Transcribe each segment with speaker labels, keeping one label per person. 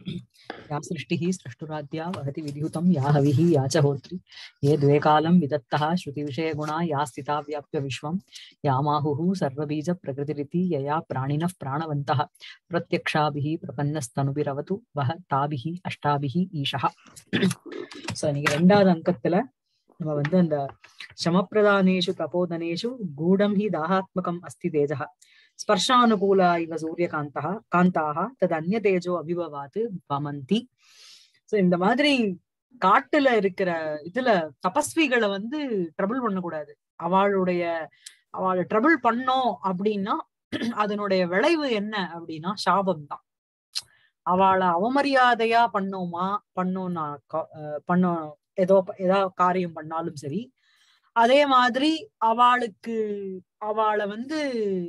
Speaker 1: या सृष्टिः स्रष्टुराद्या वहति विधिहुतं या हविः या च होत्री ये द्वे कालं विदत्तः श्रुतिविषयगुणा या स्थिता व्याप्य विश्वं यामाहुः सर्वबीजप्रकृतिरिति यया प्राणिनः प्राणवन्तः प्रत्यक्षाभिः प्रपन्नस्तनुभिरवतु वह ताभिः அஷ்டாபிஹி ஈஷா ஸோ இன்னைக்கு ரெண்டாவது அங்கத்துல நம்ம வந்து அந்த சமப்பிரதானேஷு தபோதனேஷு கூடம் ஹி தாகாத்மகம் அஸ்தி தேஜः ஸ்பர்ஷானுகூலா இவ சூரியகாந்தா காந்தாக தது அந்நிய தேஜோ அபிபவாத்து வமந்தி சோ இந்த மாதிரி காட்டுல இருக்கிற இதுல தபஸ்விகளை வந்து ட்ரபிள் பண்ணக்கூடாது அவளுடைய அவளை ட்ரபிள் பண்ணோம் அப்படின்னா அதனுடைய விளைவு என்ன அப்படின்னா சாபம் தான் அவளை அவமரியாதையா பண்ணோமா பண்ணோம்னா பண்ணோம் ஏதோ ஏதோ காரியம் பண்ணாலும் சரி அதே மாதிரி அவளுக்கு அவளை வந்து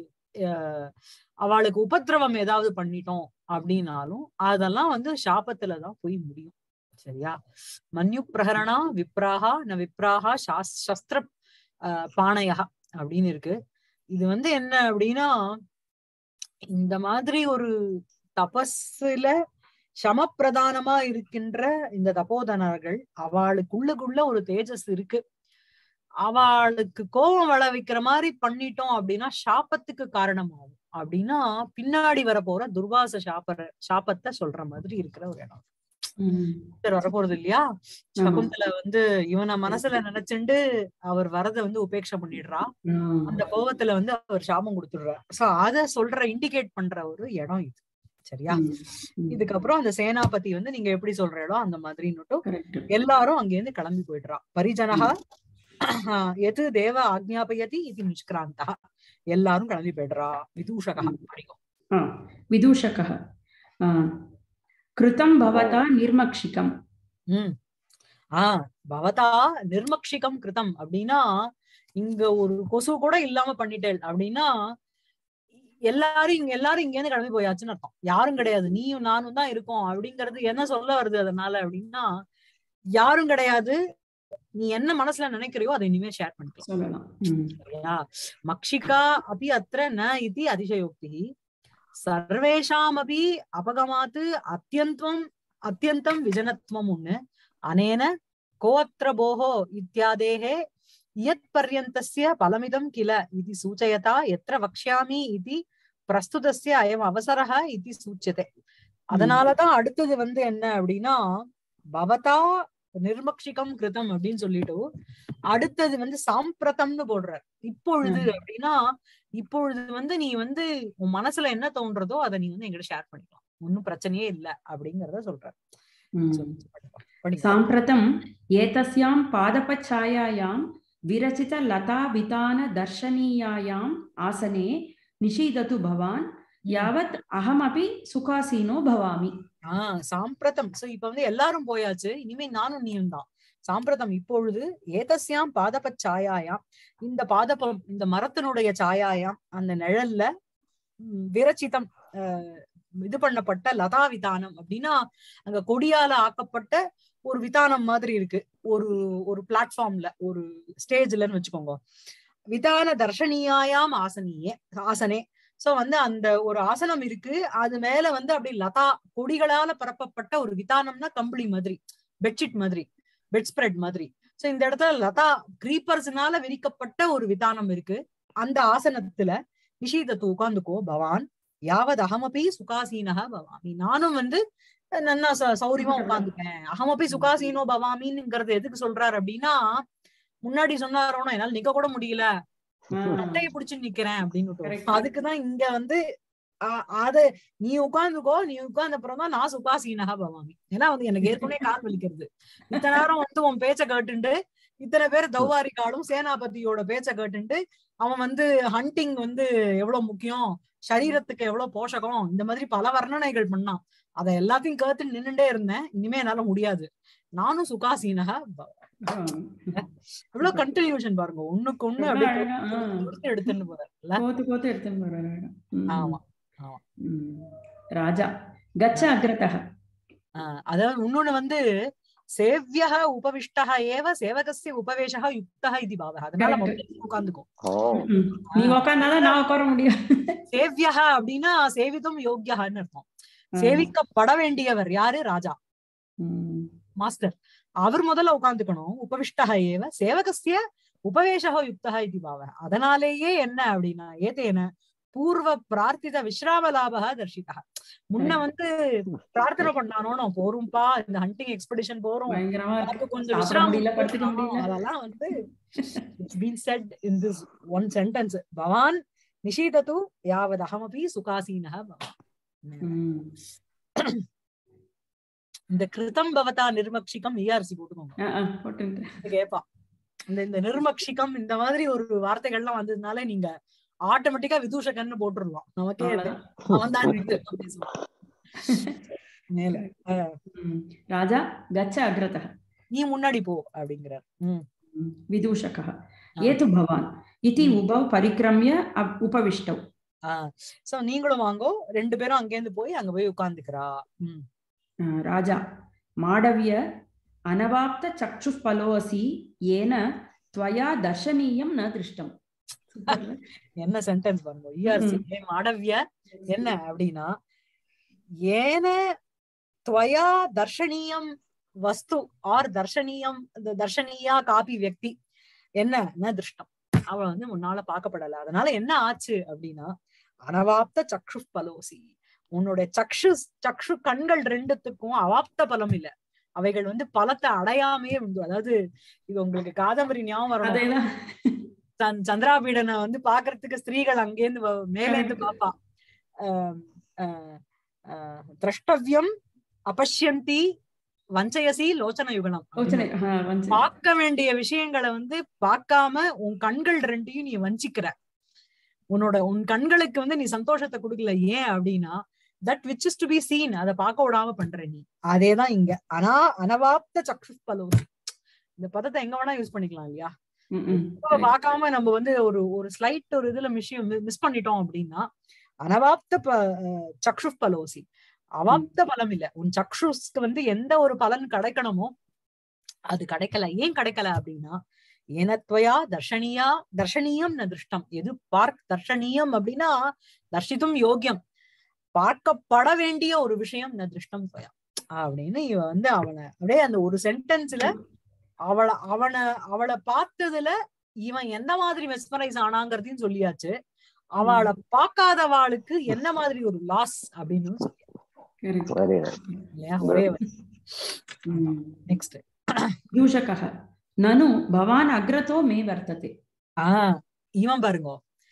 Speaker 1: அவளுக்கு உபத்திரவம் ஏதாவது பண்ணிட்டோம் அப்படின்னாலும் அதெல்லாம் வந்து சாபத்துலதான் போய் முடியும் சரியா மன்யு பிரகரணா விப்ராகா ந விப்ராகா சாஸ் சஸ்திர பானையா அப்படின்னு இருக்கு இது வந்து என்ன அப்படின்னா இந்த மாதிரி ஒரு தபஸ்ல சமப்பிரதானமா இருக்கின்ற இந்த தபோதனர்கள் அவளுக்குள்ளுக்குள்ள ஒரு தேஜஸ் இருக்கு அவளுக்கு கோபம் வள வைக்கிற மாதிரி பண்ணிட்டோம் அப்படின்னா சாப்பத்துக்கு காரணமாகும் அப்படின்னா பின்னாடி வரப்போற துர்வாச சாப்பற சாப்பத்தை சொல்ற மாதிரி இருக்கிற ஒரு இடம் வரப்போறது இல்லையா சகுந்தல வந்து இவனை மனசுல நினைச்சுண்டு அவர் வரத வந்து உபேட்சை பண்ணிடுறா அந்த கோபத்துல வந்து அவர் சாபம் கொடுத்துடுறார் சோ அத சொல்ற இண்டிகேட் பண்ற ஒரு இடம் இது சரியா இதுக்கப்புறம் அந்த சேனாபதி வந்து நீங்க எப்படி சொல்ற இடம் அந்த மாதிரின்னுட்டும் எல்லாரும் அங்கிருந்து கிளம்பி போயிடுறா பரிஜனகா எது தேவ ஆக்ஞாபயதி இது நிஷ்கிராந்தா எல்லாரும் கிளம்பி போயிடுறா விதூஷகா படிக்கும்
Speaker 2: விதூஷக கிருதம் பவதா நிர்மக்ஷிகம்
Speaker 1: உம் ஆஹ் பவதா நிர்மக்ஷிகம் கிருதம் அப்படின்னா இங்க ஒரு கொசு கூட இல்லாம பண்ணிட்டேன் அப்படின்னா எல்லாரும் இங்க எல்லாரும் இங்க இருந்து கிளம்பி போயாச்சுன்னு அர்த்தம் யாரும் கிடையாது நீயும் நானும் தான் இருக்கோம் அப்படிங்கறது என்ன சொல்ல வருது அதனால அப்படின்னா யாரும் கிடையாது நீ என்ன மனசுல நினைக்கிறியோ அதை இனிமே ஷேர் பண்ணிக்கலாம் சரியா மக்ஷிகா அபி அத்திர ந இது அதிசயோக்தி சர்வேஷாம் அபி அபகமாத்து அத்தியந்தம் அத்தியந்தம் விஜனத்வம் ஒண்ணு அனேன கோத்திர போகோ இத்தியாதேகே யத் பர்யந்தஸ்ய பலமிதம் கில இது சூச்சயதா எத்திர வக்ஷாமி இது பிரஸ்துதஸ்ய அயம் அவசரஹ இது சூச்சதே அதனாலதான் அடுத்தது வந்து என்ன அப்படின்னா பவதா நிர்மக்ஷிகம் கிருதம் அப்படின்னு சொல்லிட்டு அடுத்தது வந்து சாம்பிரதம்னு போடுறார் இப்பொழுது அப்படின்னா இப்பொழுது வந்து நீ வந்து உன் மனசுல என்ன தோன்றதோ அதை நீ வந்து எங்கிட்ட ஷேர் பண்ணிக்கலாம் ஒன்னும் பிரச்சனையே இல்ல அப்படிங்கறத சொல்ற
Speaker 2: சாம்பிரதம் ஏதஸ்யாம் பாதபச்சாயாயாம் விரச்சித லதா விதான தர்ஷனீயாயாம் ஆசனே நிஷீதது பவான் யாவத் அகமபி சுகாசீனோ பவாமி
Speaker 1: ஆஹ் சாம்பிரதம் சோ இப்ப வந்து எல்லாரும் போயாச்சு இனிமே நானும் நீயும் தான் சாம்பிரதம் இப்பொழுது ஏதஸ்யாம் பாதப சாயாயாம் இந்த பாதபம் இந்த மரத்தினுடைய சாயாயாம் அந்த நிழல்ல விரச்சிதம் இது பண்ணப்பட்ட லதா விதானம் அப்படின்னா அங்க கொடியால ஆக்கப்பட்ட ஒரு விதானம் மாதிரி இருக்கு ஒரு ஒரு பிளாட்ஃபார்ம்ல ஒரு ஸ்டேஜ்லன்னு வச்சுக்கோங்க விதான தர்ஷனியாயாம் ஆசனியே ஆசனே சோ வந்து அந்த ஒரு ஆசனம் இருக்கு அது மேல வந்து அப்படி லதா கொடிகளால பரப்பப்பட்ட ஒரு விதானம்னா கம்பளி மாதிரி பெட்ஷீட் மாதிரி பெட் ஸ்ப்ரெட் மாதிரி சோ இந்த இடத்துல லதா கிரீப்பர்ஸ்னால விரிக்கப்பட்ட ஒரு விதானம் இருக்கு அந்த ஆசனத்துல நிஷீதத்து உட்காந்துக்கோ பவான் யாவது அகமபி சுகாசீனக பவாமி நானும் வந்து நன்னா சௌரியமா உட்காந்துப்பேன் அகமபி சுகாசீனோ பவாமின்னுங்கிறது எதுக்கு சொல்றாரு அப்படின்னா முன்னாடி சொன்னாரோனா என்னால நிக்க கூட முடியல அட்டையை புடிச்சு நிக்கிறேன் அப்படின்னு அதுக்குதான் இங்க வந்து அத நீ உட்கார்ந்துக்கோ நீ உட்கார்ந்த அப்புறம் தான் நான் சுகாசீனகா பவாமி ஏன்னா வந்து எனக்கு ஏற்கனவே கால் வலிக்கிறது இத்தனை நேரம் வந்து உன் பேச்ச கேட்டுண்டு இத்தனை பேர் தௌவாரி காடும் சேனாபதியோட பேச்ச கேட்டுண்டு அவன் வந்து ஹண்டிங் வந்து எவ்வளவு முக்கியம் சரீரத்துக்கு எவ்வளவு போஷகம் இந்த மாதிரி பல வர்ணனைகள் பண்ணான் அத எல்லாத்தையும் கேட்டு நின்னுட்டே இருந்தேன் இனிமே என்னால முடியாது நானும் சுகாசீனக எவ்வளவு கண்டினியூஷன் பாருங்க ஒண்ணுக்கு ஒண்ணு அப்படியே எடுத்துன்னு போறாரு ஆமா
Speaker 2: ராஜா கச்ச அக்ரதக
Speaker 1: அதாவது இன்னொன்னு வந்து சேவியः உபவிஷ்டः ஏவ சேவகஸ்ய உபவேஷः யுக்தः இது பாவः அதனால
Speaker 2: Correct.
Speaker 1: முதல்ல உட்கார்ந்துக்கோ
Speaker 3: ஓ
Speaker 2: ம். நீ உக்காந்தாதான் நான் உட்கார முடியும்
Speaker 1: சேவியः அப்படின்னா சேவிதும் யோக்கியஹன்னு அர்த்தம்
Speaker 2: ஆ.
Speaker 1: சேவிக்கப்பட வேண்டியவர் யாரு ராஜா
Speaker 2: ம்.
Speaker 1: மாஸ்டர் அவர் முதல்ல உட்கார்ந்துக்கணும் உபவிஷ்டः ஏவ சேவகஸ்ய உபவேஷः யுக்தः இது பாவः அதனாலேயே என்ன அப்படின்னா ஏதேன பூர்வ பிரார்த்தித விஸ்ராம லாபக தர்ஷிதா முன்ன வந்து பிரார்த்தனை பண்ணானோ போரும்பா இந்த ஹண்டிங் எக்ஸ்பெடிஷன் போறோம்
Speaker 2: பயங்கரமா இருக்கு
Speaker 1: எனக்கு கொஞ்சம்
Speaker 2: சாப்பிட
Speaker 1: விஸ்ராமம்
Speaker 2: முடியல, படுத்துக்க
Speaker 1: கொடுக்கணும்.
Speaker 2: முடியல.
Speaker 1: அதெல்லாம் வந்து it's been set in this one sentence பவான் நிஷீதத்து யாவத் அகமபி சுகாசீனः பவான்
Speaker 2: ம்.
Speaker 1: இந்த கிருதம் பவதா நிர்மக்ஷிகம் இஆர்சி போட்டுக்கோங்க
Speaker 2: ஆ, ஆ, போட்டுட்டேன்.
Speaker 1: இது கேட்பான் இந்த இந்த நிர்மக்ஷிகம் இந்த மாதிரி ஒரு வார்த்தைகள்லாம் வந்ததுனால நீங்க ஆட்டோமேட்டிக்கா விதூஷகன்னு போட்டுருலாம் நமக்கே அது
Speaker 2: அவ்வளவுதான்.
Speaker 1: அவன் தான் மேல அஹ்,
Speaker 2: ம். ராஜா கச்ச அக்ரதः
Speaker 1: நீ முன்னாடி போ அப்படிங்கிறார் உம்
Speaker 2: ம். विदूषकः ये तु भवान् इति
Speaker 1: ம்.
Speaker 2: उभौ परिक्रम्य अ- उपविष्टौ
Speaker 1: ஆஹ் சோ நீங்களும் வாங்கோ ரெண்டு பேரும் அங்கேருந்து போய் அங்க போய் உட்கார்ந்துக்கிறா உம்
Speaker 2: आ, राजा माडव्य अनवाप्तचक्षुः फलोऽसि येन त्वया दर्शनीयं न दृष्टम्
Speaker 1: என்ன சென்டென்ஸ் பாருங்க இஆர்சி மாடவிய என்ன அப்படின்னா ஏன துவயா தர்ஷனீயம் வஸ்து ஆர் தர்ஷனீயம் இந்த தர்ஷனீயா காபி வியக்தி என்ன ந திருஷ்டம் அவ வந்து முன்னால பார்க்கப்படல அதனால என்ன ஆச்சு அப்படின்னா அனவாப்த சக்ஷு பலோசி உன்னுடைய சக்ஷு சக்ஷு கண்கள் ரெண்டுத்துக்கும் அவாப்த பலம் இல்ல அவைகள் வந்து பலத்தை அடையாமே உண்டு அதாவது இது உங்களுக்கு காதம்பரி ஞாபகம் வரணும்
Speaker 2: அதேதான்
Speaker 1: சந்- சந்திராபீடனை வந்து பாக்குறதுக்கு ஸ்திரீகள் அங்கேருந்து வ- மேலேந்து பாப்பா ஆம், ஆஹ், ஆஹ், திரஷ்டவ்யம் அபஷ்யந்தி வஞ்சயசி லோச்சன யுகனம்
Speaker 2: யோசனை ஆ, வந்து-
Speaker 1: பார்க்க வேண்டிய விஷயங்களை வந்து பார்க்காம உன் கண்கள் ரெண்டையும் நீ வஞ்சிக்கிற உன்னோட உன் கண்களுக்கு வந்து நீ சந்தோஷத்தை கொடுக்கல ஏன் அப்படின்னா that which is to be seen அதை பார்க்க விடாம பண்ற நீ அதேதான் இங்க அனா அனவாப்த சக்ஷு பலோசி இந்த பதத்தை எங்க வேணா யூஸ் பண்ணிக்கலாம் இல்லையா
Speaker 2: ம், ம்.
Speaker 1: இப்ப பார்க்காம நம்ம வந்து ஒரு ஒரு ஸ்லைட் ஒரு இதுல விஷயம் மிஸ் பண்ணிட்டோம் அப்படின்னா அனவாப்த ப- அஹ் சக்ஷு பலோசி அவாப்த பலம் இல்ல உன் சக்ஷுஸ்க்கு வந்து எந்த ஒரு பலன் கிடைக்கணுமோ அது கிடைக்கல ஏன் கிடைக்கல அப்படின்னா ஏனத்வயா தர்ஷனியா தர்ஷனீயம் ந திருஷ்டம் எது பார்க் தர்ஷனீயம் அப்படின்னா தர்ஷித்தும் யோக்கியம் பார்க்கப்பட வேண்டிய ஒரு விஷயம் ந திருஷ்டம் துவயா அப்படின்னு இவ வந்து அவனை அப்படியே அந்த ஒரு சென்டென்ஸ்ல அவளை அவனை அவளை பார்த்ததுல இவன் எந்த மாதிரி மெஸ்மரைஸ் ஆனாங்கிறதையும் சொல்லியாச்சு அவளை பார்க்காதவாளுக்கு என்ன மாதிரி ஒரு லாஸ் அப்படின்னு சொல்லியாச்சு
Speaker 2: Correct.
Speaker 3: வெரி நைஸ்
Speaker 1: இல்லையா ஒரே
Speaker 2: ம்.
Speaker 1: நெக்ஸ்ட்
Speaker 2: दूषकः ननु भवान् अग्रतो मे वर्तते
Speaker 1: ஆஹ் இவன் பாருங்க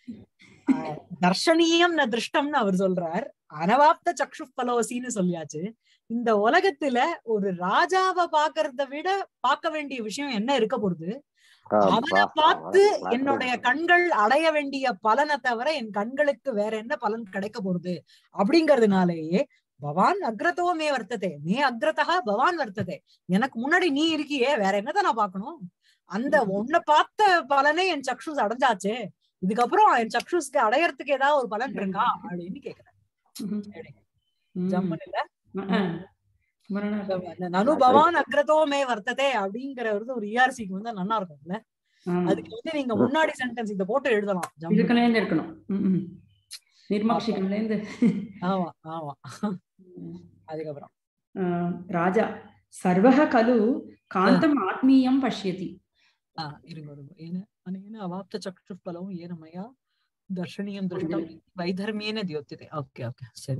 Speaker 1: ஆஹ் தர்ஷனீயம் ந திருஷ்டம்னு அவர் சொல்றார் அனவாப்த சக்ஷு பலோசின்னு சொல்லியாச்சு இந்த உலகத்துல ஒரு ராஜாவை பாக்குறத விட பார்க்க வேண்டிய விஷயம் என்ன இருக்க போகுது அவனை பார்த்து என்னுடைய கண்கள் அடைய வேண்டிய பலனை தவிர என் கண்களுக்கு வேற என்ன பலன் கிடைக்க போகுது அப்படிங்கறதுனாலேயே பவான் அக்ரதோ மே வர்த்ததே மே அக்ரதா பவான் வர்த்ததே எனக்கு முன்னாடி நீ இருக்கியே வேற என்னதான் நான் பார்க்கணும் அந்த உன்னை பார்த்த பலனே என் சக்ஷுஸ் அடைஞ்சாச்சு இதுக்கப்புறம் என் சக்ஷுஸ்க்கு அடையறதுக்கு ஏதாவது ஒரு பலன் இருக்கா அப்படின்னு கேக்குறேன்
Speaker 2: ம்.
Speaker 1: ஜம்முன்னு இல்ல
Speaker 2: ஆ, ஆ. மரணம் இருக்கு.
Speaker 1: இந்த நனு பவான் அக்ரதோ மே வர்த்ததே அப்படிங்கறது ஒரு இஆர்சிக்கு வந்து நல்லா இருக்கும்ல
Speaker 2: ஆமா.
Speaker 1: அதுக்கு வந்து நீங்க முன்னாடி சென்டென்ஸ் இத போட்டு எழுதலாம் ஜம்முன்னு.
Speaker 2: இதுக்குள்ளேந்து இருக்கணும் ம், ம். நிர்மக்ஷிகம்லேந்து
Speaker 1: ஆமா ஆமா அதுக்கப்புறம்
Speaker 2: ஆ, ராஜா சர்வः खलु காந்தம் ஆத்மீயம் பஷ்யதி
Speaker 1: ஆஹ் இருங்க இருங்க ஏன அனேன அவாப்த சக்ஷு பலம் ஏன மயா தர்ஷனியம் திருஷ்டம் வைதர்மியேன தியோத்தியதே ஓகே ஓகே சரி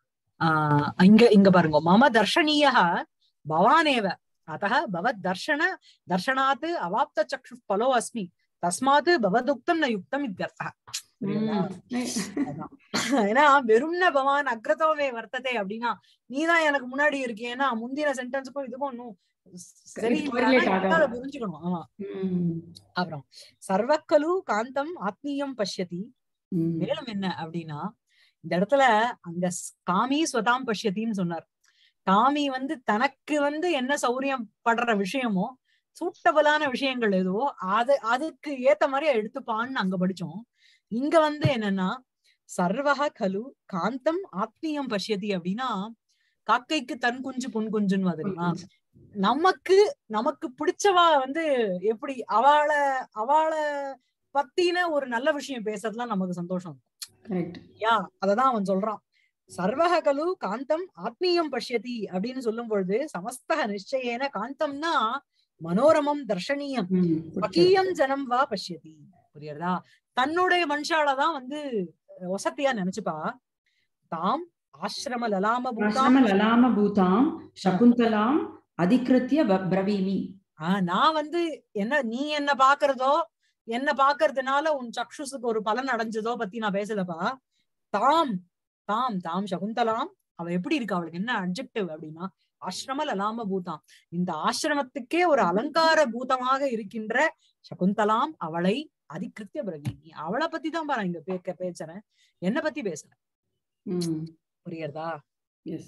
Speaker 1: ஆஹ் இங்க இங்க பாருங்க மம தர்ஷனீய பவானேவ அத்தः பவத் தர்ஷன தர்ஷனாத் அவாப்த சக்ஷு பலோ அஸ்மி தஸ்மாத் பவதுக்தம் ந யுக்தம் இத்தியர்த்தः புரியுதா? அதான். ஏன்னா வெறும்ன பவான் அக்ரதோவே வர்த்ததே அப்படின்னா நீதான் எனக்கு முன்னாடி இருக்கேன்னா முந்தின சென்டென்ஸுக்கும் இதுக்கும் இன்னும் சரி
Speaker 2: correlate ஆகாது.
Speaker 1: அதை புரிஞ்சுக்கணும் ஆமா
Speaker 2: ம்,
Speaker 1: அப்புறம் சர்வக்கலு காந்தம் ஆத்மீயம் பஷ்யதி
Speaker 2: ம்.
Speaker 1: மேலும் என்ன அப்படின்னா இந்த இடத்துல அங்க ஸ்- காமி ஸ்வதாம் பஷ்யத்தின்னு சொன்னார் காமி வந்து தனக்கு வந்து என்ன சௌரியம் படுற விஷயமோ சூட்டபலான விஷயங்கள் எதுவோ அது அதுக்கு ஏத்த மாதிரி எடுத்துப்பான்னு அங்க படிச்சோம் இங்க வந்து என்னன்னா சர்வக கலு காந்தம் ஆத்மீயம் பஷ்யதி அப்படின்னா காக்கைக்கு தன் குஞ்சு பொன் குஞ்சுன்னு தெரியுமா நமக்கு நமக்கு பிடிச்சவா வந்து எப்படி அவளை அவளை பத்தின ஒரு நல்ல விஷயம் பேசுறதுலாம் நமக்கு சந்தோஷம்
Speaker 2: கரெக்ட்
Speaker 1: யா அததான் அவன் சொல்றான் சர்வக கலு காந்தம் ஆத்மீயம் பஷ்யதி அப்படின்னு சொல்லும் பொழுது சமஸ்தக நிச்சயேன காந்தம்னா மனோரமம் தர்ஷனீயம் பகீயம் ஜனம் வா பஷ்யதி புரியுறதா தன்னுடைய மனுஷாலதான் வந்து வசதியா நினைச்சுப்பா தாம் ஆசிரம லலாம பூதாம்
Speaker 2: ஆசிரம லலாம பூதாம் சகுந்தலாம் அதிகிருத்திய ப- பிரவீமி
Speaker 1: ஆஹ் நான் வந்து என்ன நீ என்ன பாக்குறதோ என்ன பாக்குறதுனால உன் சக்ஷுசுக்கு ஒரு பலன் அடைஞ்சதோ பத்தி நான் பேசலப்பா தாம் தாம் தாம் சகுந்தலாம் அவ எப்படி இருக்கா அவளுக்கு என்ன அப்ஜெக்டிவ் அப்படின்னா ஆசிரம லலாம பூதாம் இந்த ஆசிரமத்துக்கே ஒரு அலங்கார பூதமாக இருக்கின்ற சகுந்தலாம் அவளை அதிகிருத்திய பிரவீனி அவளை பத்தி தான் பாரு இங்க பே பேசுறேன் என்ன பத்தி பேசுறேன் புரியுறதா
Speaker 2: எஸ்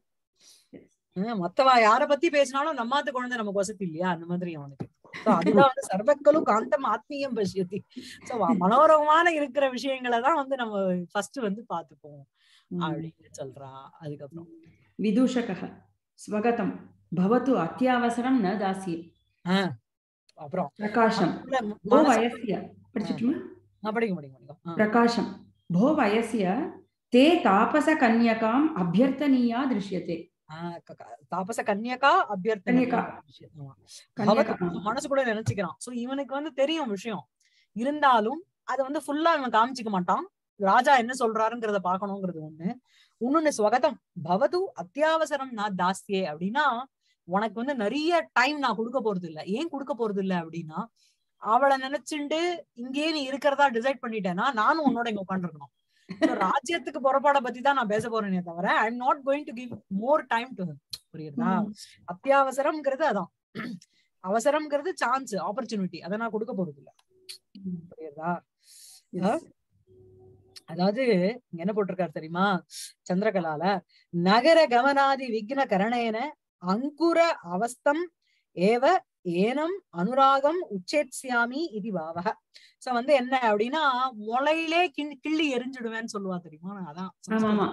Speaker 1: ஹம் மத்தவா யார பத்தி பேசினாலும் நம்மாத்து குழந்தை நமக்கு வசதி இல்லையா அந்த மாதிரி அவனுக்கு So அதுதான் வந்து சர்வக்கலும் காந்தம் ஆத்மீயம் பசியத்தி சோ மனோரகமான இருக்கிற விஷயங்களை தான் வந்து நம்ம ஃபர்ஸ்ட் வந்து பாத்துப்போம் அப்படின்னு சொல்றா அதுக்கப்புறம்
Speaker 2: விதூஷகः ஸ்வகதம் பவத்து அத்தியாவசரம் ந தாசியே
Speaker 1: ஆஹ் அப்புறம்
Speaker 2: பிரகாஷம்
Speaker 1: இல்ல,
Speaker 2: भो
Speaker 1: மனசு-
Speaker 2: वयस्य படிச்சிட்டுமா
Speaker 1: ஆ, படிக்க முடியும் படிக்கும் ஆ.
Speaker 2: प्रकाशं भो वयस्य ते तापसकन्यकाम् अभ्यर्थनीया दृश्यते
Speaker 1: ஆ, க- க- தாபச கன்யகா அபியர்த்தனை
Speaker 2: கன்யகா.
Speaker 1: ஆமா.
Speaker 2: கன்யகா
Speaker 1: பவத்து மனசுக்குள்ள நினைச்சுக்கிறான் சோ இவனுக்கு வந்து தெரியும் விஷயம் இருந்தாலும் அத வந்து ஃபுல்லா இவன் காமிச்சிக்க மாட்டான் ராஜா என்ன சொல்றாருங்கிறத பாக்கணுங்கிறது ஒண்ணு இன்னொன்னு ஸ்வகதம் பவது அத்தியாவசரம் நான் தாஸ்தியே அப்படின்னா உனக்கு வந்து நிறைய டைம் நான் கொடுக்க போறது இல்ல ஏன் கொடுக்க போறது இல்ல அப்படின்னா அவளை நினைச்சுண்டு இங்கேயே நீ இருக்கிறதா டிசைட் பண்ணிட்டேன்னா நானும் உன்னோட இங்க உட்காந்துருக்கணும் ராஜ்யத்துக்கு புறப்பாட பத்தி தான் நான் பேச போறேனே தவிர I am not going to give more time to புரியுதா அத்தியாவசரம்ங்கிறது அதான் அவசரம்ங்கிறது சான்ஸ் ஆப்பர்ச்சுனிட்டி அதை நான் கொடுக்க போறது இல்ல புரியுதா
Speaker 2: Yes.
Speaker 1: அதாவது இங்க என்ன போட்டிருக்காரு தெரியுமா சந்திரகலால நகர கமனாதி விக்ன கரணேன அங்குர அவஸ்தம் ஏவ ஏனம் அனுராகம் உச்சேத்ஸ்யாமி இது பாவக சோ வந்து என்ன அப்படின்னா முளையிலே கிள்ளி கிள்ளி எரிஞ்சிடுவேன்னு சொல்லுவா தெரியுமா நான் அதான்
Speaker 2: ஆமா ஆமா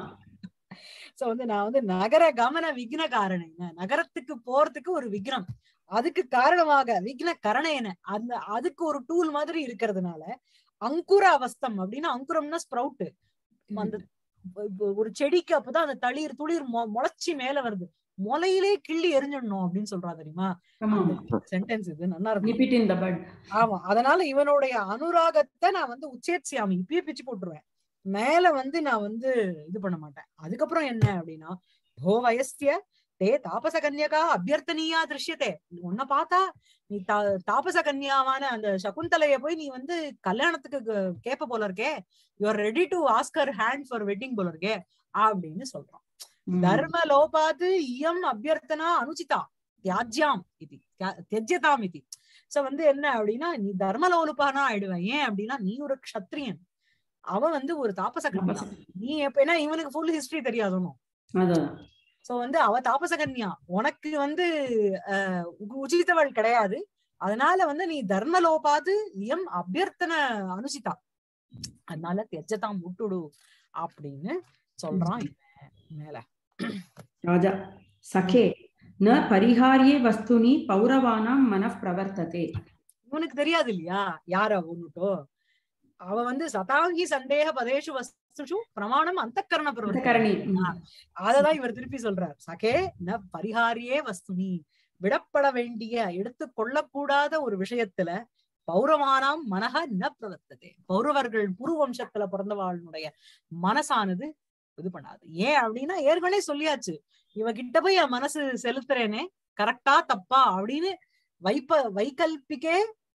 Speaker 1: சோ வந்து நான் வந்து நகர கமன விக்ன காரணேன நகரத்துக்கு போறதுக்கு ஒரு விக்னம் அதுக்கு காரணமாக விக்ன கரணேன அந்த அதுக்கு ஒரு டூல் மாதிரி இருக்கிறதுனால அங்குர அவஸ்தம் அப்படின்னா அங்குரம்னா ஸ்ப்ரவுட் அந்த இப்ப ஒரு செடிக்கு அப்பதான் அந்த தளிர் துளிர் மொ- முளைச்சி மேல வருது முளையிலே கிள்ளி எரிஞ்சிடணும் அப்படின்னு சொல்றா தெரியுமா
Speaker 2: ஆமா
Speaker 1: சென்டென்ஸ் இது நல்லா இருக்கும்
Speaker 2: nip it in the bud
Speaker 1: ஆமா அதனால இவனுடைய அனுராகத்தை நான் வந்து உச்சேத்சியாமி இப்பயே பிச்சு போட்டுருவேன் மேல வந்து நான் வந்து இது பண்ண மாட்டேன் அதுக்கப்புறம் என்ன அப்படின்னா போ வயசிய தே தாபச கன்யகா அபியர்த்தனியா திருஷ்யத்தே உன்னை பார்த்தா நீ தா தாபச கன்யாவான அந்த சகுந்தலைய போய் நீ வந்து கல்யாணத்துக்கு க- கேப்ப போல இருக்கே you are ready to ask her hand for wedding போல இருக்கே அப்படின்னு சொல்றான்
Speaker 2: ம்.
Speaker 1: தர்ம லோபாத் இயம் அபியர்த்தனா அனுச்சிதா தியாஜ்யாம் இது தியஜ்யதாம் இது சோ வந்து என்ன அப்படின்னா நீ தர்ம லோலுப்பானா ஆயிடுவேன் ஏன் அப்படின்னா நீ ஒரு க்ஷத்ரியன் அவன் வந்து ஒரு தாபச கன்யா
Speaker 2: தாபச.
Speaker 1: நீ எப்ப ஏன்னா இவனுக்கு ஃபுல் ஹிஸ்டரி தெரியாதனும்
Speaker 2: அதான்
Speaker 1: சோ வந்து அவ தாபச கன்யா உனக்கு வந்து அஹ், உ- உச்சிதவள் கிடையாது அதனால வந்து நீ தர்ம லோபாது இயம் அபியர்த்தன அனுசிதா அதனால தெஜதாம் விட்டுடு அப்படின்னு சொல்றான் இவன் மேல
Speaker 2: ராஜா சகே ந பரிஹாரியே வஸ்துனி பௌரவானாம் மனः பிரவர்த்ததே
Speaker 1: இவனுக்கு தெரியாது இல்லையா யார அவனுட்டோ அவ வந்து சதாங்கி சந்தேக பதேஷு வஸ்துஷு பிரமாணம் அந்த கரண
Speaker 2: கரணி
Speaker 1: அததான் இவர் திருப்பி சொல்றார் சகே ந பரிகாரியே வஸ்துனி விடப்பட வேண்டிய எடுத்து கொள்ளக்கூடாத ஒரு விஷயத்துல பௌரவானாம் மனக ந பிரவர்த்ததே பௌரவர்கள் புரு வம்சத்துல பிறந்தவாளுடைய மனசானது இது பண்ணாது ஏன் அப்படின்னா ஏற்கனவே சொல்லியாச்சு இவகிட்ட போய் என் மனசு செலுத்துறேனே கரெக்டா தப்பா அப்படின்னு வைப்ப வைகல்பிக்கே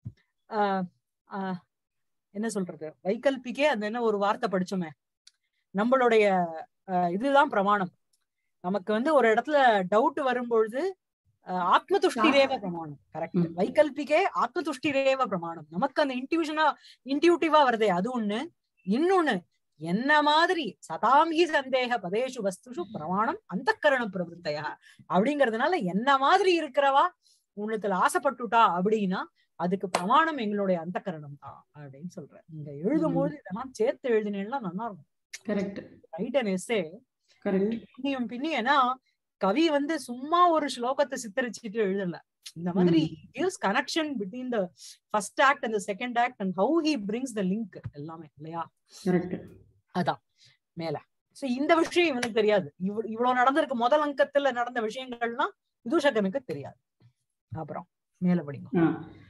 Speaker 1: ஆஹ் ஆஹ் என்ன சொல்றது வைகல்பிக்கே அந்த என்ன ஒரு வார்த்தை படிச்சோமே நம்மளுடைய ஆஹ் இதுதான் பிரமாணம் நமக்கு வந்து ஒரு இடத்துல டவுட் வரும்பொழுது ஆஹ் ஆத்ம துஷ்டிரேவ பிரமாணம் கரெக்ட்
Speaker 2: ம்.
Speaker 1: வைகல்பிக்கே ஆத்ம துஷ்டிரேவ பிரமாணம் நமக்கு அந்த இன்டிவிஷனா இன்டியூட்டிவா வருதே அது ஒண்ணு இன்னொன்னு என்ன மாதிரி சதாம்ஹி சந்தேக பதேஷு வஸ்துஷு பிரமாணம் அந்த கரண பிரவருத்தையா அப்படிங்கறதுனால என்ன மாதிரி இருக்கிறவா உன்னத்துல ஆசைப்பட்டுட்டா அப்படின்னா அதுக்கு பிரமாணம் எங்களுடைய அந்த கரணம் தான் அப்படின்னு சொல்றேன் நீங்க எழுதும்போது இதெல்லாம் சேர்த்து எழுதினேன்னா நல்லா இருக்கும்
Speaker 2: correct
Speaker 1: right and essay
Speaker 2: correct
Speaker 1: பின்னியும் பின்னி ஏன்னா கவி வந்து சும்மா ஒரு ஸ்லோகத்தை சித்தரிச்சுட்டு எழுதல இந்த மாதிரி gives connection between the first act and second act and how he brings the link எல்லாமே இல்லையா
Speaker 2: கரெக்ட்
Speaker 1: அதான் மேல சோ இந்த விஷயம் இவனுக்கு தெரியாது இவ் இவ்வளவு நடந்திருக்கு முதல் அங்கத்துல நடந்த விஷயங்கள்லாம் விதூஷகனுக்கு தெரியாது அப்புறம் மேல படிங்க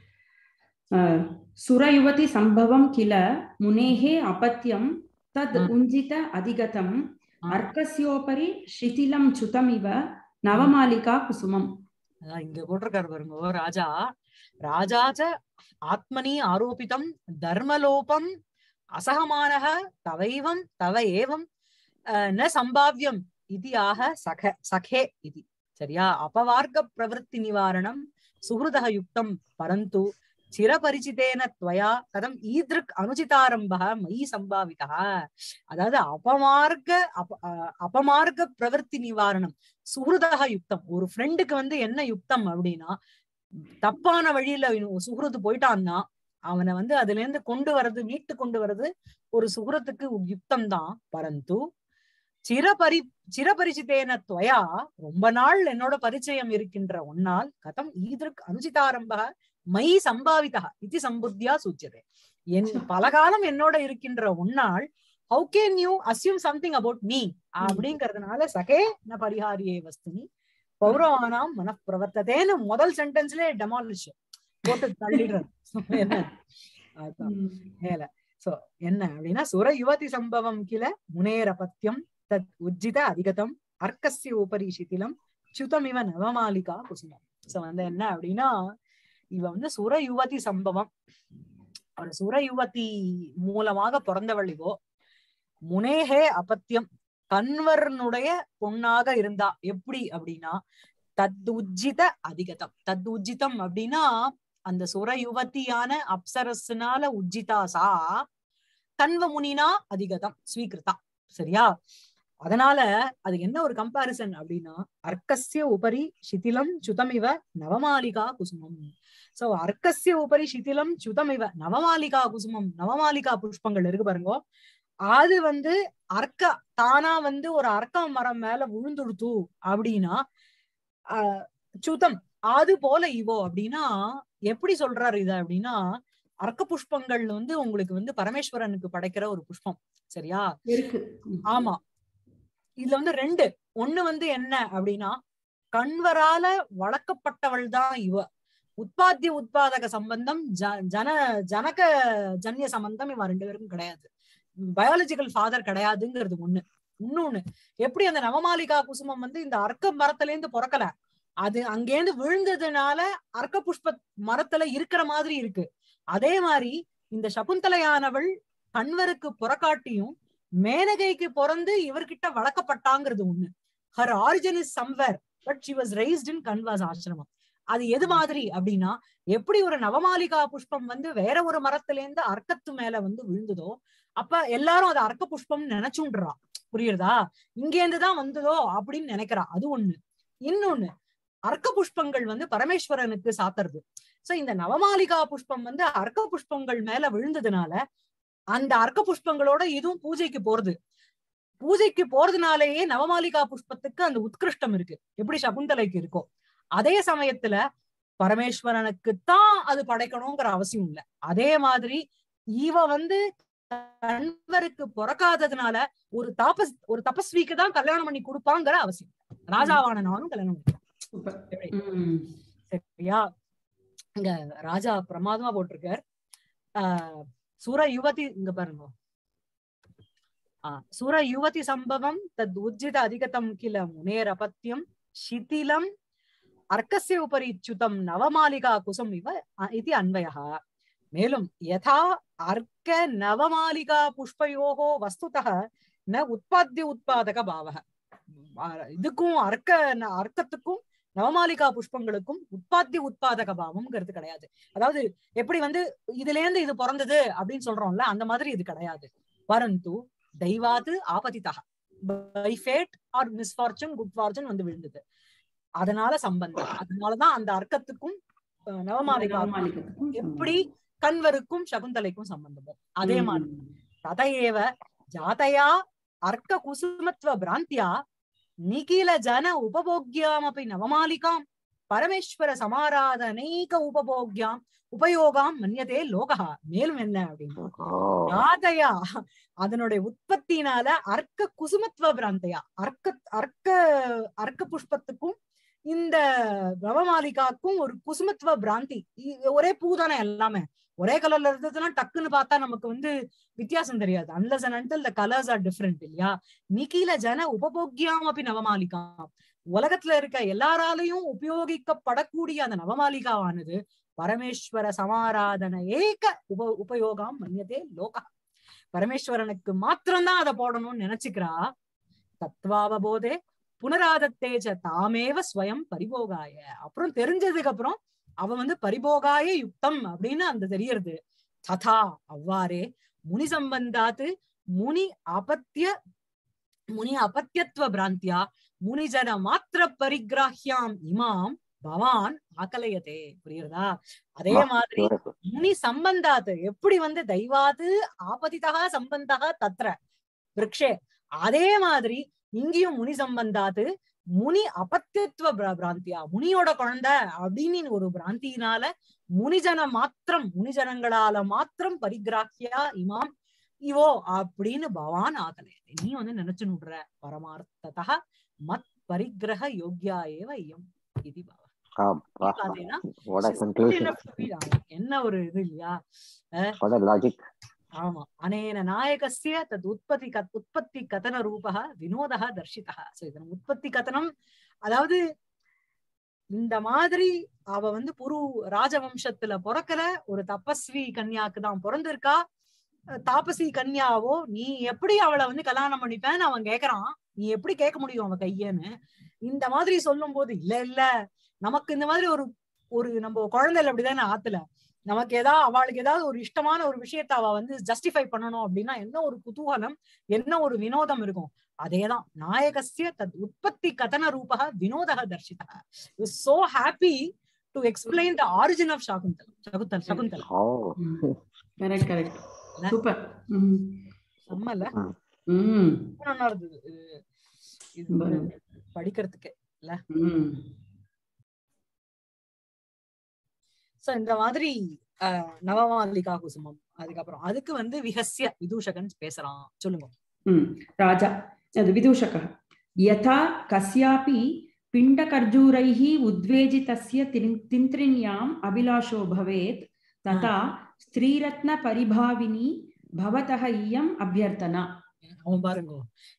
Speaker 2: சுரயுவதி சம்பவம் கில முனேஹே அபத்தியம் தத்
Speaker 1: ம்.
Speaker 2: உஞ்சித அதிகதம்
Speaker 1: ஆ.
Speaker 2: அர்க்கஸ்யோபரி ஷிதிலம் சுதமிவ நவமாலிகா குசுமம்
Speaker 1: அதான் இங்க போட்டிருக்காரு பாருங்க ஓ ராஜா ராஜாச்ச ஆத்மனி ஆரோபிதம் தர்மலோபம் அசகமானக தவைவம் தவ ஏவம் அஹ், ந சம்பாவியம் இது ஆக சக சகே இது சரியா அபவார்க்க பிரவருத்தி நிவாரணம் சுஹൃதः யுக்தம் பரந்து சிரபரிச்சிதேன त्वया கதம் ஈத்ருக் அனுச்சிதாரம்பக மயி சம்பாவிதா அதாவது அபமார்க்க அப அஹ், அபமார்க்க பிரவருத்தி நிவாரணம் சுஹൃதக யுக்தம் ஒரு ஃப்ரெண்டுக்கு வந்து என்ன யுக்தம் அப்படின்னா தப்பான வழியில இவன் சுஹൃத்து போயிட்டான்னா அவனை வந்து அதுல இருந்து கொண்டு வர்றது மீட்டு கொண்டு வர்றது ஒரு சுஹൃத்துக்கு யுக்தம் தான் பரந்து சிரபரி சிரபரிச்சிதேன துவயா ரொம்ப நாள் என்னோட பரிச்சயம் இருக்கின்ற ஒன்னால் கதம் ஈதற்கு அனுச்சிதாரம்ப மை சம்பாவிதா இது சம்புத்தியா சூச்சியதே என் பலகாலம் என்னோட இருக்கின்ற ஒன்னால் how can you assume something about me அப்படிங்கறதுனால சகே ந பரிஹாரியே வஸ்துனி பௌரவானாம் மன பிரவர்த்ததேன்னு முதல் சென்டென்ஸ்ல டெமாலிஷ் போட்டு தள்ளிடுறது என்ன அதான் மேல சோ என்ன அப்படின்னா சுர யுவதி சம்பவம் கில முனேரபத்தியம் தத் உஜ்ஜித அதிகதம் அர்க்கஸ்ய உபரி சிதிலம் சுதமிவ நவமாலிகா குசுமம் சோ வந்து என்ன அப்படின்னா இவ வந்து சுர யுவதி சம்பவம் ஒரு சுர யுவதி மூலமாக பிறந்தவள் இவோ முனேகே அபத்தியம் கன்வர்னுடைய பொண்ணாக இருந்தா எப்படி அப்படின்னா தத் உஜ்ஜித அதிகதம் தத் உஜ்ஜிதம் அப்படின்னா அந்த சுர யுவதியான அப்சரஸ்னால உஜ்ஜிதா சா கன்வ முனினா அதிகதம் ஸ்வீகிருதா சரியா அதனால அது என்ன ஒரு கம்பாரிசன் அப்படின்னா அர்க்கஸ்ய உபரி சிதிலம் சுதமிவ நவமாலிகா குசுமம் சோ அர்க்கஸ்ய உபரி சிதிலம் சுதமிவ நவமாலிகா குசுமம் நவமாலிகா புஷ்பங்கள் இருக்கு பாருங்க அது வந்து அர்க்க தானா வந்து ஒரு அர்க்க மரம் மேல விழுந்துடுத்து அப்படின்னா ஆஹ் சுதம் அது போல இவோ அப்படின்னா எப்படி சொல்றாரு இத அப்படின்னா அர்க்க புஷ்பங்கள் வந்து உங்களுக்கு வந்து பரமேஸ்வரனுக்கு படைக்கிற ஒரு புஷ்பம் சரியா
Speaker 2: இருக்கு
Speaker 1: ஆமா இதுல வந்து ரெண்டு ஒண்ணு வந்து என்ன அப்படின்னா கண்வரால வளர்க்கப்பட்டவள் தான் இவ உற்பத்திய உத்பாதக சம்பந்தம் ஜ- ஜன ஜனக ஜன்ய சம்பந்தம் இவ ரெண்டு பேருக்கும் கிடையாது பயாலஜிக்கல் ஃபாதர் கிடையாதுங்கிறது ஒண்ணு இன்னொன்னு எப்படி அந்த நவமாலிகா குசுமம் வந்து இந்த அர்க்க மரத்துல இருந்து பிறக்கல அது அங்கேருந்து விழுந்ததுனால அர்க்க புஷ்ப மரத்துல இருக்கிற மாதிரி இருக்கு அதே மாதிரி இந்த சகுந்தலையானவள் கண்வருக்கு புறக்காட்டியும் மேனகைக்கு பிறந்து இவர்கிட்ட வளர்க்கப்பட்டாங்கிறது ஒண்ணு her origin is somewhere but she was raised in Kanva's ஆசிரமம் அது எது மாதிரி அப்படின்னா எப்படி ஒரு நவமாலிகா புஷ்பம் வந்து வேற ஒரு மரத்துல இருந்து அர்க்கத்து மேல வந்து விழுந்ததோ அப்ப எல்லாரும் அது அர்க்க புஷ்பம் நினைச்சுன்றா புரியுறதா இங்க இருந்துதான் வந்ததோ அப்படின்னு நினைக்கிறா அது ஒண்ணு இன்னொன்னு அர்க்க புஷ்பங்கள் வந்து பரமேஸ்வரனுக்கு சாத்துறது சோ இந்த நவமாலிகா புஷ்பம் வந்து அர்க்க புஷ்பங்கள் மேல விழுந்ததுனால அந்த அர்க்க புஷ்பங்களோட இதுவும் பூஜைக்கு போறது பூஜைக்கு போறதுனாலேயே நவமாலிகா புஷ்பத்துக்கு அந்த உத்கிருஷ்டம் இருக்கு எப்படி சகுந்தலைக்கு இருக்கோ அதே சமயத்துல பரமேஸ்வரனுக்குத்தான் அது படைக்கணுங்கிற அவசியம் இல்ல அதே மாதிரி இவ வந்து கண்வருக்கு பிறக்காததுனால ஒரு தாபஸ் ஒரு தபஸ்விக்கு தான் கல்யாணம் பண்ணி கொடுப்பாங்கிற அவசியம் இல்ல. ராஜாவான நானும் கல்யாணம் பண்ணிக்கலாம்
Speaker 2: சூப்பர்
Speaker 1: எப்படி?
Speaker 2: ம்
Speaker 1: சரியா இங்க ராஜா பிரமாதமா போட்டிருக்கார் ஆஹ் சுர யுவதி இங்க பாருங்க ஆஹ் சுர யுவதி சம்பவம் தத் உஜ்ஜித அதிகதம் கில முனேர் அபத்தியம் சிதிலம் அர்க்கஸ்ய உபரி இச்சுதம் நவமாலிகா குசம் இவ அ- இது அன்வயः மேலும் யதா அர்க்க நவமாலிகா புஷ்பயோகோ வஸ்துதः ந உற்பத்திய உத்பாதக பாவக ஆஹ் இதுக்கும் அர்க்க ந- அர்க்கத்துக்கும் நவமாலிகா புஷ்பங்களுக்கும் உற்பத்தி உத்பாதக பாவம்ங்கிறது கிடையாது அதாவது எப்படி வந்து இதுல இருந்து இது பிறந்தது அப்படின்னு சொல்றோம்ல அந்த மாதிரி இது கிடையாது பரந்து தெய்வாது ஆபதிதா by fate or misfortune good fortune வந்து விழுந்தது அதனால சம்பந்தம் அதனாலதான் அந்த அர்க்கத்துக்கும் அஹ், நவமாலிகா
Speaker 2: நவமாலிகத்துக்கும்
Speaker 1: எப்படி கண்வருக்கும் சகுந்தலைக்கும் சம்பந்தமோ அதே
Speaker 2: ம்.
Speaker 1: மாதிரி ததையேவ ஜாதையா அர்க்க குசுமத்துவ பிராந்தியா நிகில ஜன உபபோக்யாமபி நவமாலிகாம் பரமேஸ்வர சமாராதனைக உபபோக்யாம் உபயோகாம் மன்யதே லோகா மேலும் என்ன அப்படின்னு
Speaker 3: ஓ
Speaker 1: ராதையா அதனுடைய உற்பத்தினால அர்க்க குசுமத்துவ பிராந்தையா அர்க்க அர்க்க அர்க்க புஷ்பத்துக்கும் இந்த நவமாலிகாக்கும் ஒரு குசுமத்துவ பிராந்தி இ- ஒரே பூதானே எல்லாமே ஒரே கலர்ல இருந்ததுன்னா டக்குன்னு பார்த்தா நமக்கு வந்து வித்தியாசம் தெரியாது unless and until the colours are different இல்லையா நிகில ஜன உபபோக்யாம் அப்படி நவமாலிகா உலகத்துல இருக்க எல்லாராலையும் உபயோகிக்கப்படக்கூடிய அந்த நவமாலிகாவானது பரமேஸ்வர சமாராதன ஏக உப உபயோகம் மன்யதே லோகா பரமேஸ்வரனுக்கு மாத்திரம்தான் அதை போடணும்னு நினைச்சுக்கிறா தத்வாவபோதே புனராதத்தேஜ தாமேவ ஸ்வயம் பரிபோகாய அப்புறம் தெரிஞ்சதுக்கு அப்புறம் அவ வந்து பரிபோகாய யுக்தம் அப்படின்னு அந்த தெரியறது ததா அவ்வாறே முனி சம்பந்தாத்து முனி அபத்திய முனி அபத்தியத்துவ பிராந்தியா முனிஜன மாத்திர பரிகிராஹ்யாம் இமாம் பவான் ஆக்கலையதே புரியுறதா அதே
Speaker 3: வா,
Speaker 1: மாதிரி
Speaker 3: beautiful.
Speaker 1: முனி சம்பந்தாத்து எப்படி வந்து தெய்வாது ஆபதிதா சம்பந்தா தத்ர விரக்ஷே அதே மாதிரி இங்கேயும் முனி சம்பந்தாத்து முனி அபத்தியத்துவ பிர- பிராந்தியா முனியோட குழந்தை அப்படின்னு ஒரு பிராந்தியினால முனிஜன மாத்திரம் முனிஜனங்களால மாத்திரம் பரிகிராக்கியா இமாம் இவோ அப்படின்னு பவான் ஆகலே நீ வந்து நினைச்சு நுடுற பரமார்த்ததா மத் பரிகிரக யோக்யா ஏவ இயம் இது பவ
Speaker 3: ஆ, வா.
Speaker 1: பாத்தீங்கன்னா
Speaker 3: What a
Speaker 1: she's good
Speaker 3: conclusion.
Speaker 1: enough to be- ஆமா. என்ன ஒரு இது இல்லையா
Speaker 3: What a logic.
Speaker 1: ஆமா அனேன நாயகஸ்ய தத் உற்பத்தி கத் உற்பத்தி கதன ரூபः வினோதः தர்ஷிதः சோ இதன் உற்பத்தி கதனம் அதாவது இந்த மாதிரி அவ வந்து புரு ராஜவம்சத்துல பிறக்கல ஒரு தபஸ்வி கன்யாக்கு தான் பிறந்திருக்கா அஹ் தாபசி கன்யாவோ நீ எப்படி அவளை வந்து கல்யாணம் பண்ணிப்பேன்னு அவன் கேக்குறான் நீ எப்படி கேட்க முடியும் அவன் கையன்னு இந்த மாதிரி சொல்லும் போது இல்ல இல்ல நமக்கு இந்த மாதிரி ஒரு ஒரு நம்ம குழந்தைல அப்படிதானே ஆத்துல நமக்கு ஏதாவது அவளுக்கு ஏதாவது ஒரு இஷ்டமான ஒரு விஷயத்த அவ வந்து ஜஸ்டிஃபை பண்ணணும் அப்படின்னா என்ன ஒரு குதூகலம் என்ன ஒரு வினோதம் இருக்கும் அதேதான் நாயகஸ்ய தத் உற்பத்தி கதன ரூபக வினோதக தர்ஷிதா so happy to explain the origin of Shakuntal Shakuntal Shakuntal
Speaker 3: Oh,
Speaker 2: correct correct
Speaker 1: இல்ல?
Speaker 2: சூப்பர்
Speaker 1: செம்மல்ல
Speaker 2: ம்
Speaker 1: நல்லா இருந்தது இது- இது
Speaker 2: பரவாயில்ல.
Speaker 1: படிக்கிறதுக்கு
Speaker 2: ம்
Speaker 1: சோ இந்த மாதிரி அஹ், நவமாலிகா குசுமம் அதுக்கப்புறம் அதுக்கு வந்து விஹஸ்ய விதூஷகன் பேசுறான் சொல்லுங்க
Speaker 2: ம் राजा यद् विदूषकः यथा कस्यापि पिण्डकर्जूरैः उद्वेजितस्य तिन्- तिन्त्रिण्याम् अभिलाषो भवेत् तथा स्त्रीरत्नपरिभाविनी भवतः इयम् अभ्यर्थना
Speaker 1: அவன் பாருங்க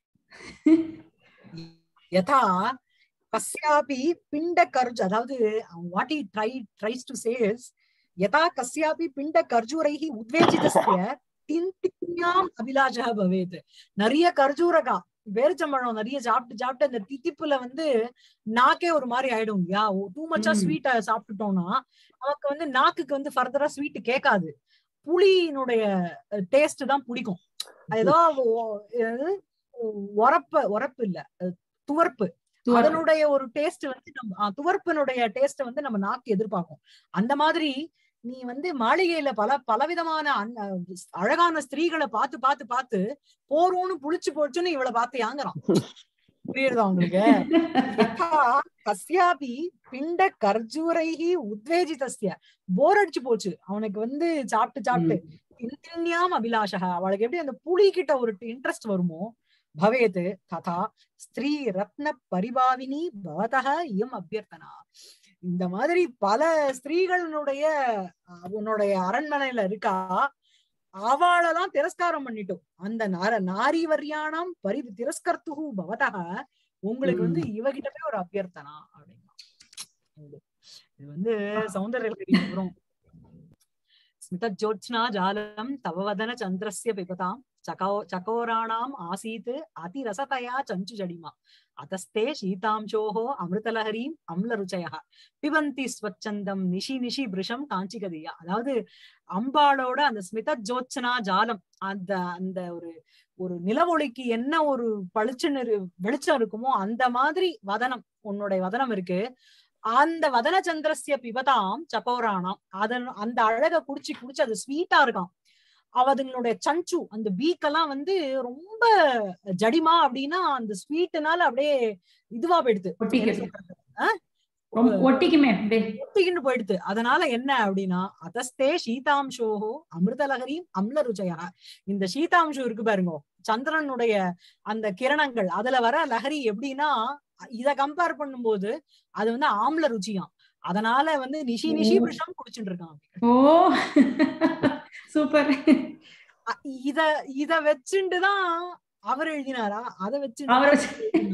Speaker 1: யதா கஸ்யாபி பிண்ட கர்ஜ் அதாவது what he try tries to says யதா கஸ்யாபி பிண்ட கர்ஜூரைஹி உத்வேஜிதஸ்ய தின்தின்யாம் அபிலாஷா பவேத் நிறைய கர்ஜூரகா பேரிச்சம்பழம் நிறைய சாப்பிட்டு சாப்பிட்டு அந்த தித்திப்புல வந்து நாக்கே ஒரு மாதிரி ஆயிடும் இல்லையா டூ மச்சா
Speaker 2: ம்.
Speaker 1: ஸ்வீட்டா சாப்பிட்டுட்டோம்னா நமக்கு வந்து நாக்குக்கு வந்து ஃபர்தரா ஸ்வீட் கேட்காது புளியினுடைய டேஸ்ட் தான் பிடிக்கும் அது ஏதோ ஒ- எது? உரப்பு உரப்பு இல்ல அஹ் துவர்ப்பு
Speaker 2: துவர்ப்பு.
Speaker 1: அதனுடைய ஒரு டேஸ்ட் வந்து நம்ம ஆ, துவர்ப்பினுடைய டேஸ்ட் வந்து நம்ம நாக்கு எதிர்பார்க்கும் அந்த மாதிரி நீ வந்து மாளிகையில பல பலவிதமான அன்- அஹ் அழகான ஸ்திரீகளை பார்த்து பார்த்து பார்த்து போறோம்னு புளிச்சு போச்சுன்னு இவளை பார்த்து யாங்குறான் புரியுதா உங்களுக்கு யதா கஸ்யாபி பிண்ட கர்ஜூரைஹி உத்வேஜிதஸ்ய போர் அடிச்சு போச்சு அவனுக்கு வந்து சாப்பிட்டு சாப்பிட்டு இந்திரியாம் அபிலாஷக அவளுக்கு எப்படி அந்த புலி கிட்ட ஒரு இன்ட்ரெஸ்ட் வருமோ பவேது ததா ஸ்திரீ ரத்ன பரிபாவினி பவதக இயம் அபியர்த்தனா இந்த மாதிரி பல ஸ்திரீகளுடைய அஹ், உன்னுடைய அரண்மனையில இருக்கா அவளெல்லாம் திரஸ்காரம் பண்ணிட்டோம் அந்த நார நாரி வரியானாம் பரி திரஸ்கர்த்துகு பவதக உங்களுக்கு வந்து இவகிட்ட போய் ஒரு அபியர்த்தனா அப்படின்னா இது இது வந்து சௌந்தர்ய வரும் ஸ்மிதஜோத்ஸ்னா ஜாலம் தவ வதன சந்திரஸ்ய பிபதாம் சகோ சகோராணாம் ஆசீத் அதிரசதயா சஞ்சு ஜடிமா அதஸ்தே சீதாம்சோஹோ அமிர்தலஹரீம் அம்லருச்சய பிபந்தி ஸ்வச்சந்தம் நிஷி நிஷி பிருஷம் காஞ்சிகதியா அதாவது அம்பாளோட அந்த ஸ்மித ஜோத்ஸ்னா ஜாலம் அந்த அந்த ஒரு ஒரு நிலவொளிக்கு என்ன ஒரு பளிச்சுன்னு இரு- வெளிச்சம் இருக்குமோ அந்த மாதிரி வதனம் உன்னுடைய வதனம் இருக்கு அந்த வதன சந்திரஸ்ய பிபதாம் சகோராணாம் அதன் அந்த அழக குடிச்சு குடிச்சு அது ஸ்வீட்டா இருக்காம் அவதுங்களுடைய சஞ்சு அந்த பீக்கெல்லாம் வந்து ரொம்ப ஜடிமா அப்படின்னா அந்த ஸ்வீட்டுனால அப்படியே இதுவா போயிடுது
Speaker 2: ஒட்டிக்கிறது.
Speaker 1: என்ன சொல்றது? ஆ?
Speaker 2: ரொம்ப ஒட்டிக்குமே அப்படியே
Speaker 1: ஒட்டிக்கிட்டு போயிடுது அதனால என்ன அப்படின்னா அதஸ்தே சீதாம்சோஹோ அமிர்தலகரியும் அம்ல ருச்சயா இந்த சீதாம்சம் இருக்கு பாருங்க சந்திரனுடைய அந்த கிரணங்கள் அதுல வர லஹரி எப்படின்னா இத கம்பேர் பண்ணும்போது அது வந்து ஆம்ல ருச்சியாம் அதனால வந்து நிஷி நிஷி
Speaker 2: ஓ.
Speaker 1: விஷம் குடிச்சுட்டு இருக்கான்
Speaker 2: ஓ சூப்பர்
Speaker 1: அ- இத இத வச்சுட்டுதான் அவர் எழுதினாரா அத வச்சு
Speaker 2: அவரை வச்சு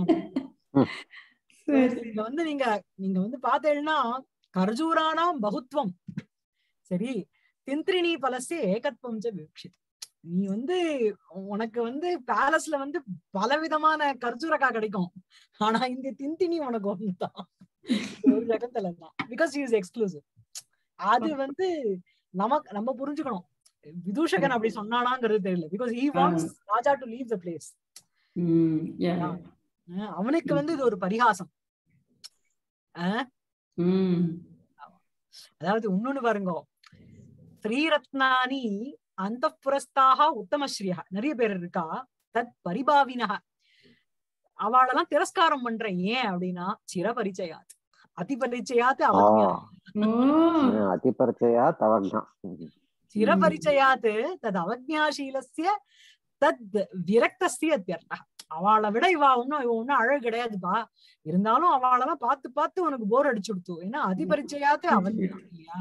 Speaker 2: சரி
Speaker 1: இங்க வந்து நீங்க நீங்க வந்து பார்த்தேன்னா கர்ஜூரானாம் பகுத்வம் சரி திந்திரிணி பலசே ஏகத்வம் ச விவக்ஷித் நீ வந்து உனக்கு வந்து பேலஸ்ல வந்து பலவிதமான கர்ஜூரக்கா கிடைக்கும் ஆனா இந்த திந்தினி உனக்கு ஒண்ணுதான் ஒரு ஜகத்துல தான் பிகாஸ் இஸ் எக்ஸ்க்ளூசிவ் அது வந்து நமக்கு நம்ம புரிஞ்சுக்கணும் விதூஷகன் அப்படி சொன்னானாங்கிறது தெரியல because he wants Raja to leave the place
Speaker 2: hmm yeah
Speaker 1: அஹ் அவனுக்கு வந்து இது ஒரு பரிகாசம் அஹ்
Speaker 2: ம்
Speaker 1: அதாவது இன்னொன்னு பாருங்க ஸ்ரீரத்னானி அந்த புரஸ்தாக உத்தமஸ்ரீயா நிறைய பேர் இருக்கா தத் பரிபாவினக அவளெல்லாம் திரஸ்காரம் பண்றேன் ஏன் அப்படின்னா சிரபரிச்சயாத் அதிபரிச்சயாத்
Speaker 3: ஆ
Speaker 1: அவ
Speaker 2: ஓ
Speaker 3: அதிபரிச்சயாத் அவக்னா
Speaker 1: சிரபரிச்சயாத் தத் அவஜாசீலஸ்ய தத் விரக்தஸ்ய அத்தியர்த்தா அவளை விட இவ ஒன்னும் இவ ஒன்னும் அழகு கிடையாதுப்பா இருந்தாலும் அவளெல்லாம் பார்த்து பார்த்து உனக்கு போர் அடிச்சுடுத்து ஏன்னா அதிபரிச்சயாத்து அவஜ்ஞா இல்லையா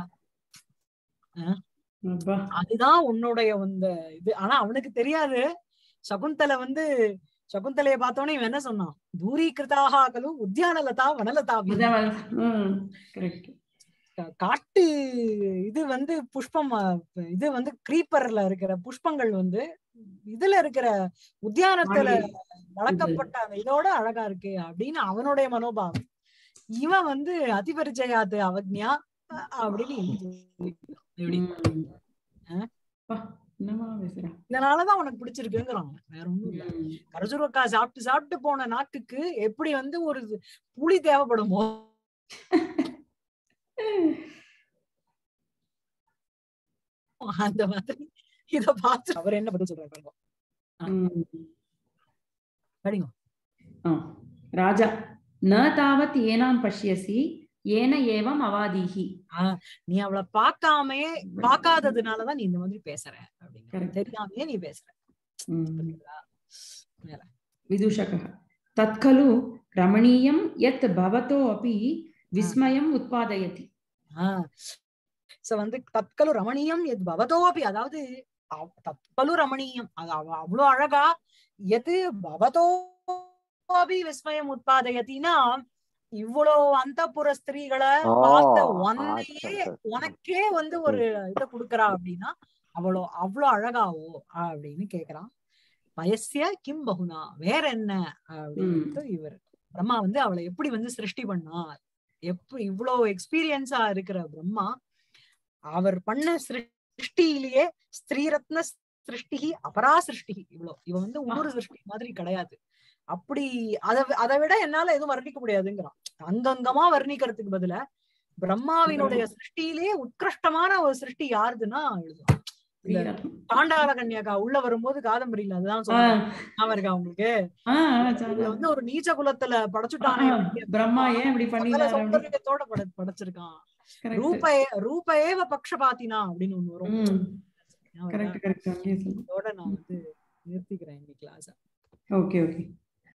Speaker 2: அப்பா
Speaker 1: அதுதான் உன்னுடைய இந்த இது ஆனா அவனுக்கு தெரியாது சகுந்தலை வந்து சகுந்தலைய பார்த்தோன்னே இவன் என்ன சொன்னான் தூரீகிருதாக கலு உத்தியானலதா வனலதா
Speaker 2: இதான் ம் கரெக்ட்
Speaker 1: கா- காட்டு இது வந்து புஷ்பம் அஹ், இது வந்து கிரீப்பர்ல இருக்கிற புஷ்பங்கள் வந்து இதுல இருக்கிற உத்தியானத்துல வளர்க்கப்பட்ட அந்த இதோட அழகா இருக்கு அப்படின்னு அவனுடைய மனோபாவம் இவன் வந்து அதிபரிச்சயாத்து அவக்ஞா அஹ், அப்படின்னு இப்படி ஆ?
Speaker 2: என்னமா பேசுறேன்
Speaker 1: இதனாலதான் உனக்கு பிடிச்சிருக்குங்கிறான் வேற ஒண்ணும் இல்ல கரசுரக்கா சாப்பிட்டு சாப்பிட்டு போன நாக்குக்கு எப்படி வந்து ஒரு புளி தேவைப்படுமோ அந்த மாதிரி இத பார்த்து அவர் என்ன பதில் சொல்றாரு பாருங்க. படிங்க
Speaker 2: ராஜா ந தாவத் ஏனாம் பஷ்யசி ஏன ஏவம் அவாதீஹி
Speaker 1: நீ அவளை பார்க்காமே பார்க்காததுனாலதான் நீ இந்த மாதிரி பேசுற அப்படிங்கிற
Speaker 2: Correct.
Speaker 1: தெரியாமையே நீ பேசுற
Speaker 2: ம்.
Speaker 1: புரியுதா?
Speaker 2: विदूषकः तत् खलु रमणीयं यत् भवतो अपि विस्मयम् उत्पादयति
Speaker 1: ஆஹ் சோ வந்து தற்கலு ரமணீயம் எத் பவதோபி அதாவது அவ்- தற்கலு ரமணீயம் அது அவ அவ்வளவு அழகா எது பவதோபி விஸ்மயம் உட்பாதயத்தினா இவ்வளவு அந்த ஸ்திரீகளை
Speaker 3: ஓ,
Speaker 1: பார்த்த
Speaker 3: ஆ,
Speaker 1: உன்னையே
Speaker 3: சரி, சரி.
Speaker 1: உனக்கே வந்து ஒரு இத குடுக்கறா அப்படின்னா அவ்வளோ அவ்வளவு அழகாவோ அப்படின்னு கேக்குறான் பயசிய கிம் பகுனா வேற என்ன அப்படின்ட்டு இவர் பிரம்மா வந்து அவளை எப்படி வந்து சிருஷ்டி பண்ணார் எப்படி இவ்வளவு எக்ஸ்பீரியன்ஸா இருக்கிற பிரம்மா அவர் பண்ண சிருஷ்டியிலேயே ஸ்திரீரத்ன சிருஷ்டி அபரா சிருஷ்டி இவ்வளவு இவ வந்து இன்னொரு சிருஷ்டி மாதிரி கிடையாது அப்படி அத அதை விட என்னால எதுவும் வர்ணிக்க முடியாதுங்கிறான் அங்கங்கமா வர்ணிக்கிறதுக்கு பதிலா பிரம்மாவினுடைய சிருஷ்டியிலேயே உத்கிருஷ்டமான ஒரு சிருஷ்டி யாருதுன்னா எழுதுவான் இந்த பாண்டாள கன்யாக்கா உள்ள வரும்போது காதம்பரியில அதுதான்
Speaker 2: ஆ,
Speaker 1: சொல்றேன் ஞாபகம் இருக்கா உங்களுக்கு
Speaker 2: ஆ, ஆ,
Speaker 1: இதுல
Speaker 2: சாதா.
Speaker 1: வந்து ஒரு நீச்ச குலத்துல படைச்சுட்டானே
Speaker 2: ஆ, பிரம்மா ஏன் இப்படி
Speaker 1: சகல
Speaker 2: பண்ணினாரு அப்படின்னு.
Speaker 1: சௌந்தரியத்தோட பட படைச்சிருக்கான்
Speaker 2: Correct.
Speaker 1: ரூப ரூப ஏவ பக்ஷபாத்தினா அப்படின்னு ஒண்ணு வரும்
Speaker 2: ம்,
Speaker 1: ஞாபகம்
Speaker 2: correct,
Speaker 1: இருக்கா?
Speaker 2: correct. அங்கேயே சொல்லு.
Speaker 1: இதோட நான் வந்து நிறுத்திக்கிறேன் இன்னைக்கு கிளாஸ்
Speaker 2: Okay, okay.